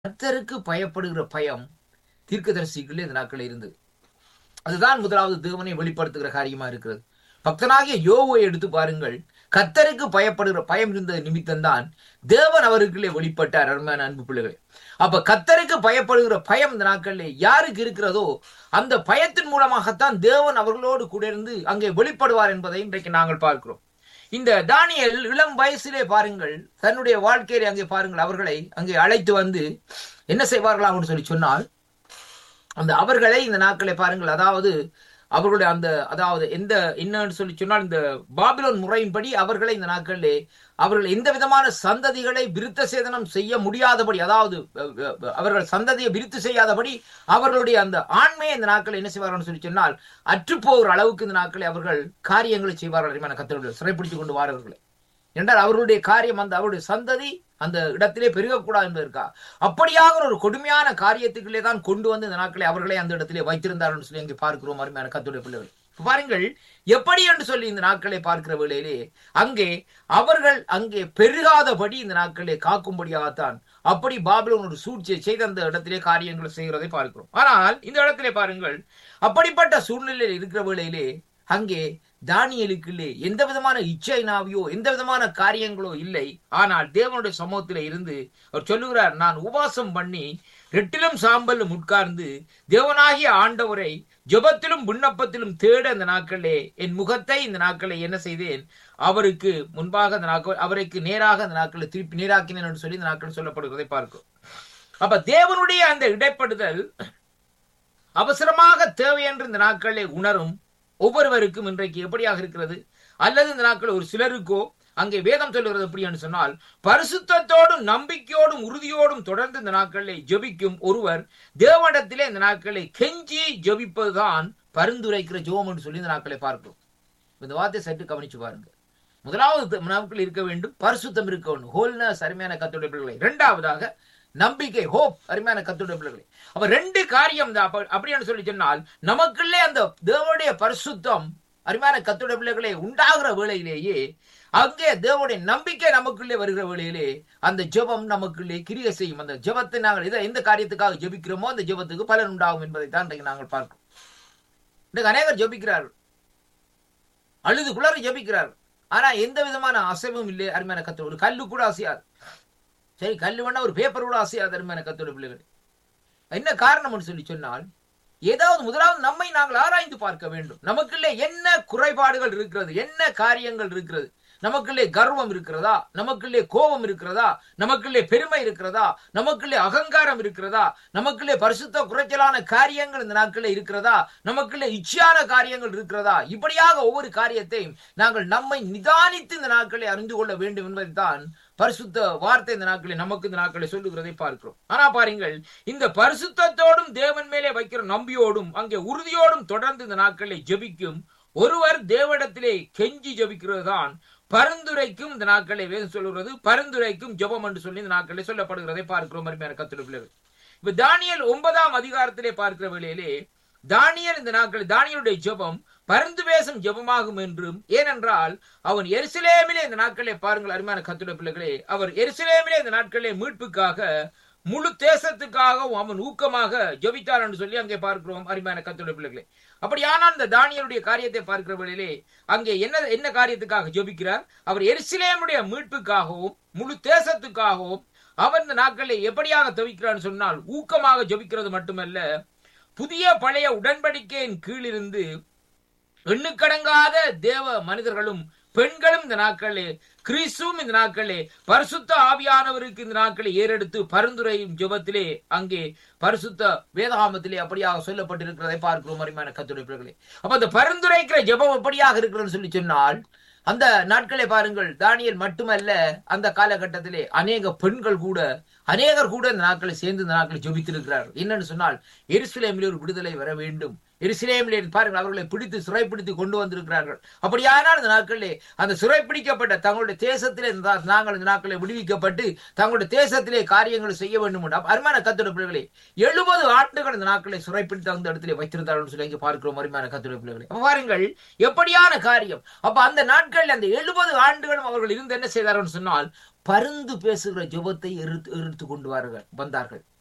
கர்த்தருக்கு பயப்படுகிற பயம் தீர்க்கதரிசிக்குள்ளே இந்த நாட்கள் இருந்தது அதுதான் முதலாவது தேவனை வெளிப்படுத்துகிற காரியமா இருக்கிறது பக்தனாகிய யோவை எடுத்து பாருங்கள் கர்த்தருக்கு பயப்படுகிற பயம் இருந்த நிமித்தம்தான் தேவன் அவருக்குள்ளே வெளிப்பட்டார் அருமையான அன்பு பிள்ளைகளே அப்ப கர்த்தருக்கு பயப்படுகிற பயம் இந்த நாட்களிலே யாருக்கு இருக்கிறதோ அந்த பயத்தின் மூலமாகத்தான் தேவன் அவர்களோடு கூட இருந்து அங்கே வெளிப்படுவார் என்பதை இன்றைக்கு நாங்கள் பார்க்கிறோம் இந்த தானியல் இளம் வயசிலே பாருங்கள் தன்னுடைய வாழ்க்கையிலே அங்கே பாருங்கள் அவர்களை அங்கே அழைத்து வந்து என்ன செய்வார்களாம் சொல்லி சொன்னால் அந்த அவர்களை இந்த நாட்களை பாருங்கள் அதாவது அவர்களுடைய அந்த அதாவது எந்த என்னன்னு சொல்லி சொன்னால் இந்த பாபிலோன் முறையின்படி அவர்களை இந்த நாட்களிலே அவர்கள் எந்த விதமான சந்ததிகளை விருத்த சேதனம் செய்ய முடியாதபடி அதாவது அவர்கள் சந்ததியை விருத்து செய்யாதபடி அவர்களுடைய அந்த ஆண்மையை இந்த நாட்கள் என்ன செய்வார்கள் சொல்லி சொன்னால் அற்றுப்போகிற அளவுக்கு இந்த நாட்களை அவர்கள் காரியங்களை செய்வார்கள் கத்தர்கள் சிறைப்பிடித்துக் கொண்டு வாரவர்களை என்றால் அவர்களுடைய காரியம் அந்த அவருடைய சந்ததி அந்த இடத்திலே பெருகக்கூடாது என்பதற்கா அப்படியாக ஒரு கொடுமையான காரியத்துக்குள்ளே தான் கொண்டு வந்து இந்த நாட்களை அவர்களை அந்த இடத்திலே வைத்திருந்தார்கள் சொல்லி அங்கே பார்க்கிறோம் அருமையான கத்துடைய பிள்ளைகள் பாருங்கள் எப்படி என்று சொல்லி இந்த நாட்களை பார்க்கிற வேளையிலே அங்கே அவர்கள் அங்கே பெருகாதபடி இந்த நாட்களை காக்கும்படியாகத்தான் அப்படி பாபிலோன் ஒரு சூழ்ச்சியை செய்த அந்த இடத்திலே காரியங்களை செய்கிறதை பார்க்கிறோம் ஆனால் இந்த இடத்திலே பாருங்கள் அப்படிப்பட்ட சூழ்நிலையில் இருக்கிற வேளையிலே அங்கே தானியலுக்குள்ளே எந்த விதமான இச்சை நாவியோ எந்த விதமான காரியங்களோ இல்லை ஆனால் தேவனுடைய சமூகத்தில இருந்து அவர் சொல்லுகிறார் நான் உபாசம் பண்ணி ரெட்டிலும் சாம்பலும் உட்கார்ந்து தேவனாகிய ஆண்டவரை ஜபத்திலும் விண்ணப்பத்திலும் தேட அந்த நாட்களே என் முகத்தை இந்த நாட்களை என்ன செய்தேன் அவருக்கு முன்பாக அந்த நாட்கள் அவருக்கு நேராக அந்த நாட்களை திருப்பி நேராக்கினேன் என்று சொல்லி இந்த நாட்கள் சொல்லப்படுவதை பார்க்கும் அப்ப தேவனுடைய அந்த இடைப்படுதல் அவசரமாக தேவை என்று இந்த நாட்களை உணரும் ஒவ்வொருவருக்கும் இன்றைக்கு எப்படியாக இருக்கிறது அல்லது இந்த நாட்கள் ஒரு சிலருக்கோ அங்கே வேதம் சொல்லுகிறது எப்படி சொன்னால் பரிசுத்தத்தோடும் நம்பிக்கையோடும் உறுதியோடும் தொடர்ந்து இந்த நாட்களை ஜபிக்கும் ஒருவர் தேவனிடத்திலே இந்த நாட்களை கெஞ்சி ஜபிப்பதுதான் பரிந்துரைக்கிற ஜோம் என்று சொல்லி இந்த நாட்களை பார்க்கிறோம் இந்த வார்த்தை சற்று கவனிச்சு பாருங்க முதலாவது நாட்கள் இருக்க வேண்டும் பரிசுத்தம் இருக்க வேண்டும் ஹோல்னஸ் அருமையான கத்துடைய பிள்ளைகளை இரண்டாவதாக நம்பிக்கை ஹோப் அருமையான கத்துடைய பிள்ளைகளை அப்ப ரெண்டு காரியம் தான் அப்படின்னு சொல்லி சொன்னால் நமக்குள்ளே அந்த தேவனுடைய பரிசுத்தம் அருமையான கத்துடைய பிள்ளைகளை உண்டாகிற வேளையிலேயே அங்கே தேவனுடைய நம்பிக்கை நமக்குள்ளே வருகிற வேளையிலே அந்த ஜெபம் நமக்குள்ளே கிரிய செய்யும் அந்த ஜெபத்தை நாங்கள் இதை எந்த காரியத்துக்காக ஜெபிக்கிறோமோ அந்த ஜெபத்துக்கு பலன் உண்டாகும் என்பதை தான் இன்றைக்கு நாங்கள் பார்க்கிறோம் இன்றைக்கு அநேகர் ஜெபிக்கிறார்கள் அழுது குளற ஜெபிக்கிறார்கள் ஆனா எந்த விதமான அசைவும் இல்லை அருமையான கத்து ஒரு கல்லு கூட அசையாது சரி கல்லு வேணா ஒரு பேப்பர் கூட அசையாது அருமையான கத்தோட பிள்ளைகள் என்ன காரணம்னு சொல்லி சொன்னால் ஏதாவது முதலாவது நம்மை நாங்கள் ஆராய்ந்து பார்க்க வேண்டும் நமக்குள்ளே என்ன குறைபாடுகள் இருக்கிறது என்ன காரியங்கள் இருக்கிறது நமக்குள்ளே கர்வம் இருக்கிறதா நமக்குள்ளே கோபம் இருக்கிறதா நமக்குள்ளே பெருமை இருக்கிறதா நமக்குள்ளே அகங்காரம் இருக்கிறதா நமக்குள்ளே பரிசுத்த குறைச்சலான காரியங்கள் இந்த நாட்களில் இருக்கிறதா நமக்குள்ளே இச்சையான காரியங்கள் இருக்கிறதா இப்படியாக ஒவ்வொரு காரியத்தையும் நாங்கள் நம்மை நிதானித்து இந்த நாட்களை அறிந்து கொள்ள வேண்டும் என்பதைத்தான் பரிசுத்த வார்த்தை இந்த நாட்களை நமக்கு இந்த நாட்களை சொல்லுகிறதை பார்க்கிறோம் ஆனா பாருங்கள் இந்த பரிசுத்தத்தோடும் தேவன் மேலே வைக்கிற நம்பியோடும் அங்கே உறுதியோடும் தொடர்ந்து இந்த நாட்களை ஜபிக்கும் ஒருவர் தேவனிடத்திலே கெஞ்சி ஜபிக்கிறது தான் பரிந்துரைக்கும் இந்த நாட்களை வேதம் சொல்லுகிறது பரிந்துரைக்கும் ஜபம் என்று சொல்லி இந்த நாட்களை சொல்லப்படுகிறதை பார்க்கிறோம் அருமையான கத்துடைய பிள்ளைகள் இப்ப தானியல் ஒன்பதாம் அதிகாரத்திலே பார்க்கிற வேளையிலே தானியல் இந்த நாட்கள் தானியலுடைய ஜபம் பருந்து பேசும் ஜபமாகும் என்றும் ஏனென்றால் அவன் எருசலேமிலே இந்த நாட்களே பாருங்கள் அருமையான கத்துடைய பிள்ளைகளே அவர் எருசலேமிலே இந்த நாட்களே மீட்புக்காக முழு தேசத்துக்காகவும் அவன் ஊக்கமாக ஜபித்தார் என்று சொல்லி அங்கே பார்க்கிறோம் அருமையான கத்துடைய பிள்ளைகளே அப்படியானால் இந்த தானியலுடைய காரியத்தை பார்க்கிற வேளையிலே அங்கே என்ன என்ன காரியத்துக்காக ஜபிக்கிறார் அவர் எருசலேமுடைய மீட்புக்காகவும் முழு தேசத்துக்காகவும் அவர் இந்த நாட்களில் எப்படியாக தவிக்கிறான்னு சொன்னால் ஊக்கமாக ஜபிக்கிறது மட்டுமல்ல புதிய பழைய உடன்படிக்கையின் கீழிருந்து எண்ணுக்கடங்காத தேவ மனிதர்களும் பெண்களும் இந்த நாட்களே கிறிஸ்துவும் இந்த நாட்களே பரிசுத்த ஆவியானவருக்கு இந்த நாட்களை ஏறெடுத்து பரிந்துரையும் ஜபத்திலே அங்கே பரிசுத்த வேதாமத்திலே அப்படியாக சொல்லப்பட்டிருக்கிறதை பார்க்கிறோம் அருமையான கத்துடைப்பிள்ளைகளே அப்ப அந்த பரிந்துரைக்கிற ஜபம் எப்படியாக இருக்கிறது சொல்லி சொன்னால் அந்த நாட்களை பாருங்கள் தானியல் மட்டுமல்ல அந்த காலகட்டத்திலே அநேக பெண்கள் கூட அநேகர் கூட இந்த நாட்களை சேர்ந்து இந்த நாட்களை ஜபித்திருக்கிறார்கள் என்னன்னு சொன்னால் எருசலேமில் ஒரு விடுதலை வர வேண்டும் எருசலேமிலே பாருங்கள் அவர்களை பிடித்து சிறைப்பிடித்து கொண்டு வந்திருக்கிறார்கள் அப்படியானால் இந்த நாட்களிலே அந்த சிறைப்பிடிக்கப்பட்ட தங்களுடைய தேசத்திலே நாங்கள் இந்த நாட்களை விடுவிக்கப்பட்டு தங்களுடைய தேசத்திலே காரியங்களை செய்ய வேண்டும் அருமையான கத்துடைய பிள்ளைகளே எழுபது ஆண்டுகள் இந்த நாட்களை சிறைப்பிடித்து அந்த இடத்திலே வைத்திருந்தார்கள் சொல்லி இங்கே பார்க்கிறோம் அருமையான கத்துடைய பிள்ளைகளே பாருங்கள் எப்படியான காரியம் அப்ப அந்த நாட்கள் அந்த எழுபது ஆண்டுகளும் அவர்கள் இருந்து என்ன செய்தார்கள் சொன்னால் பருந்து பேசுகிற ஜெபத்தை எடுத்து எடுத்து கொண்டு வார்கள் வந்தார்கள்